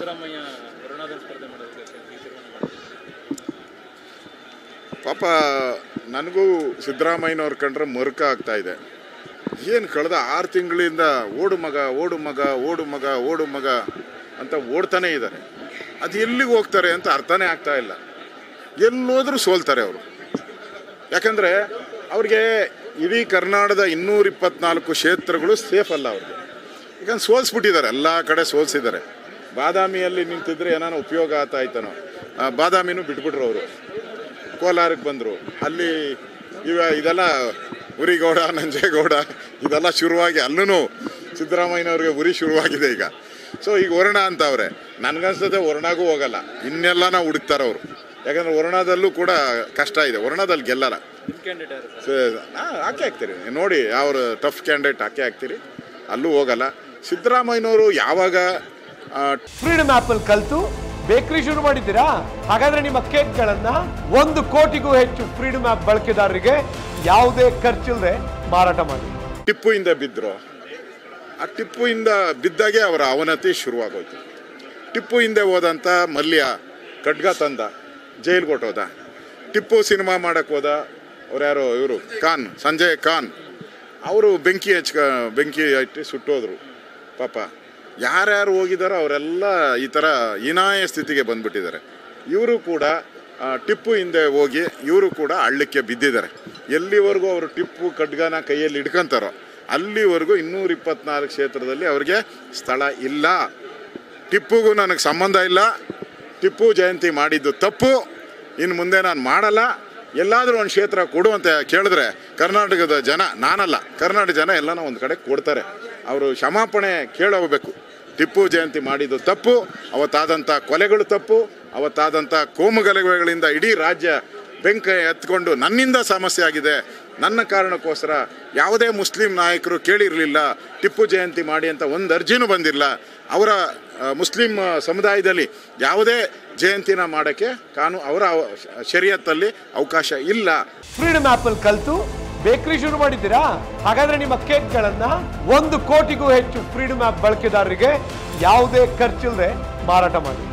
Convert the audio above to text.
ಸಿದ್ದರಾಮಯ್ಯ ವರುಣಾದಲ್ಲಿ ಸ್ಪರ್ಧೆ ಮಾಡೋದಕ್ಕೆ ಈ ತೀರ್ಮಾನ ಮಾಡಿದ್ರು ಪಾಪ ನನಗೂ ಸಿದ್ದರಾಮಯ್ಯನವ್ರ ಕಂಡ್ರೆ ಮರುಕ ಆಗ್ತಾ ಇದೆ ಏನು ಕಳೆದ ಆರು ತಿಂಗಳಿಂದ ಓಡು ಮಗ ಓಡು ಮಗ ಓಡು ಮಗ ಓಡು ಮಗ ಅಂತ ಓಡ್ತಾನೆ ಇದ್ದಾರೆ ಅದು ಎಲ್ಲಿಗೆ ಹೋಗ್ತಾರೆ ಅಂತ ಅರ್ಥನೇ ಆಗ್ತಾ ಇಲ್ಲ ಎಲ್ಲೋದ್ರೂ ಸೋಲ್ತಾರೆ ಅವರು ಯಾಕಂದರೆ ಅವ್ರಿಗೆ ಇಡೀ ಕರ್ನಾಟಕದ ಇನ್ನೂರ ಇಪ್ಪತ್ನಾಲ್ಕು ಕ್ಷೇತ್ರಗಳು ಸೇಫ್ ಅಲ್ಲ ಅವ್ರಿಗೆ ಈಗ ಸೋಲ್ಸ್ಬಿಟ್ಟಿದ್ದಾರೆ ಎಲ್ಲ ಕಡೆ ಸೋಲ್ಸಿದ್ದಾರೆ ಬಾದಾಮಿಯಲ್ಲಿ ನಿಂತಿದ್ರೆ ಏನಾನ ಉಪಯೋಗ ಆತ ಆಯ್ತಾನೋ ಆ, ಬಾದಾಮಿನೂ ಬಿಟ್ಬಿಟ್ರು ಅವರು ಕೋಲಾರಕ್ಕೆ ಬಂದರು ಅಲ್ಲಿ ಇವ ಇದೆಲ್ಲ ಉರಿಗೌಡ ನಂಜೇಗೌಡ ಇದೆಲ್ಲ ಶುರುವಾಗಿ ಅಲ್ಲೂ ಸಿದ್ದರಾಮಯ್ಯನವ್ರಿಗೆ ಉರಿ ಶುರುವಾಗಿದೆ ಈಗ ಸೊ ಈಗ ವರ್ಣ ಅಂತ ಅವ್ರೆ ನನಗನ್ಸುತ್ತೆ ವರ್ಣಗೂ ಹೋಗಲ್ಲ ಇನ್ನೆಲ್ಲನ ಹುಡುಕ್ತಾರೆ ಅವರು ಯಾಕಂದ್ರೆ ವರ್ಣದಲ್ಲೂ ಕೂಡ ಕಷ್ಟ ಇದೆ ವರ್ಣದಲ್ಲಿ ಗೆಲ್ಲಲ್ಲ ನಿಮ್ಮ ಕ್ಯಾಂಡಿಡೇಟ್ ಯಾರು ಸರ್ ಸ- ಆ, ಹಾಕಿ ಹಾಕ್ತೀರಿ ನೋಡಿ ಅವ್ರ ಟಫ್ ಕ್ಯಾಂಡಿಡೇಟ್ ಹಾಕಿ ಹಾಕ್ತೀರಿ ಅಲ್ಲೂ ಹೋಗಲ್ಲ ಸಿದ್ದರಾಮಯ್ಯನವರು ಯಾವಾಗ ಆ, ಫ್ರೀಡಮ್ ಆಪ್ ಅಲ್ಲಿ ಕಲ್ತು ಬೇಕರಿ ಶುರು ಮಾಡಿದ್ದೀರಾ ಹಾಗಾದ್ರೆ ನಿಮ್ಮ ಕೇಕ್ಗಳನ್ನ ಒಂದು ಕೋಟಿಗೂ ಹೆಚ್ಚು ಫ್ರೀಡಮ್ ಆಪ್ ಬಳಕೆದಾರರಿಗೆ ಯಾವುದೇ ಖರ್ಚಿಲ್ಲದೆ ಮಾರಾಟ ಮಾಡಿ ಟಿಪ್ಪು ಇಂದ ಬಿದ್ದರು ಆ ಟಿಪ್ಪು ಇಂದ ಬಿದ್ದಾಗೆ ಅವರ ಅವನತಿ ಶುರುವಾಗೋಯ್ತು ಟಿಪ್ಪು ಹಿಂದೆ ಹೋದಂಥ ಮಲ್ಯ ಖಡ್ಗ ತಂದ ಜೈಲ್ಗೆ ಹೊಟ್ಟೋದ ಟಿಪ್ಪು ಸಿನಿಮಾ ಮಾಡಕ್ಕೆ ಹೋದ ಅವ್ರು ಯಾರೋ ಇವರು ಖಾನ್ ಸಂಜಯ್ ಖಾನ್ ಅವರು ಬೆಂಕಿ ಹಚ್ಕ ಬೆಂಕಿ ಹಚ್ಚಿ ಸುಟ್ಟೋದ್ರು ಪಾಪ ಯಾರ್ಯಾರು ಹೋಗಿದಾರೋ ಅವರೆಲ್ಲ ಈ ಥರ ಹೀನಾಯ ಸ್ಥಿತಿಗೆ ಬಂದ್ಬಿಟ್ಟಿದ್ದಾರೆ ಇವರು ಕೂಡ ಆ, ಟಿಪ್ಪು ಹಿಂದೆ ಹೋಗಿ ಇವರು ಕೂಡ ಹಳ್ಳಕ್ಕೆ ಬಿದ್ದಿದ್ದಾರೆ ಎಲ್ಲಿವರೆಗೂ ಅವರು ಟಿಪ್ಪು ಖಡ್ಗನ ಕೈಯಲ್ಲಿ ಹಿಡ್ಕೊಂತಾರೋ ಅಲ್ಲಿವರೆಗೂ ಇನ್ನೂರ ಇಪ್ಪತ್ನಾಲ್ಕು ಕ್ಷೇತ್ರದಲ್ಲಿ ಅವ್ರಿಗೆ ಸ್ಥಳ ಇಲ್ಲ ಟಿಪ್ಪುಗೂ ನನಗೆ ಸಂಬಂಧ ಇಲ್ಲ ಟಿಪ್ಪು ಜಯಂತಿ ಮಾಡಿದ್ದು ತಪ್ಪು ಇನ್ನು ಮುಂದೆ ನಾನು ಮಾಡಲ್ಲ ಎಲ್ಲಾದರೂ ಒಂದು ಕ್ಷೇತ್ರ ಕೊಡು ಅಂತ ಕೇಳಿದ್ರೆ ಕರ್ನಾಟಕದ ಜನ ನಾನಲ್ಲ ಕರ್ನಾಟಕ ಜನ ಎಲ್ಲನ ಒಂದು ಕಡೆ ಕೊಡ್ತಾರೆ ಅವರು ಕ್ಷಮಾಪಣೆ ಕೇಳೋಗ್ಬೇಕು ಟಿಪ್ಪು ಜಯಂತಿ ಮಾಡಿದ್ದು ತಪ್ಪು ಅವತ್ತಾದಂಥ ಕೊಲೆಗಳು ತಪ್ಪು ಅವತ್ತಾದಂಥ ಕೋಮುಗಲಭೆಗಳಿಂದ ಇಡೀ ರಾಜ್ಯ ಬೆಂಕಿ ಎತ್ಕೊಂಡು ನನ್ನಿಂದ ಸಮಸ್ಯೆ ಆಗಿದೆ ನನ್ನ ಕಾರಣಕ್ಕೋಸ್ಕರ ಯಾವುದೇ ಮುಸ್ಲಿಂ ನಾಯಕರು ಕೇಳಿರಲಿಲ್ಲ ಟಿಪ್ಪು ಜಯಂತಿ ಮಾಡಿ ಅಂತ ಒಂದು ಅರ್ಜಿನೂ ಬಂದಿಲ್ಲ ಅವರ ಆ, ಮುಸ್ಲಿಂ ಆ, ಸಮುದಾಯದಲ್ಲಿ ಯಾವುದೇ ಜಯಂತಿನ ಮಾಡೋಕ್ಕೆ ಕಾನೂ ಅವರ ಅವ- ಶರೀಯತ್ತಲ್ಲಿ ಅವಕಾಶ ಇಲ್ಲ ಫ್ರೀಡಮ್ ಆಪ್ ಅಲ್ಲಿ ಕಲ್ತು ಬೇಕರಿ ಶುರು ಮಾಡಿದ್ದೀರಾ ಹಾಗಾದ್ರೆ ನಿಮ್ಮ ಕೇಕ್ಗಳನ್ನ ಒಂದು ಕೋಟಿಗೂ ಹೆಚ್ಚು ಫ್ರೀಡಮ್ ಆಪ್ ಬಳಕೆದಾರರಿಗೆ ಯಾವುದೇ ಖರ್ಚಿಲ್ಲದೆ ಮಾರಾಟ ಮಾಡಿ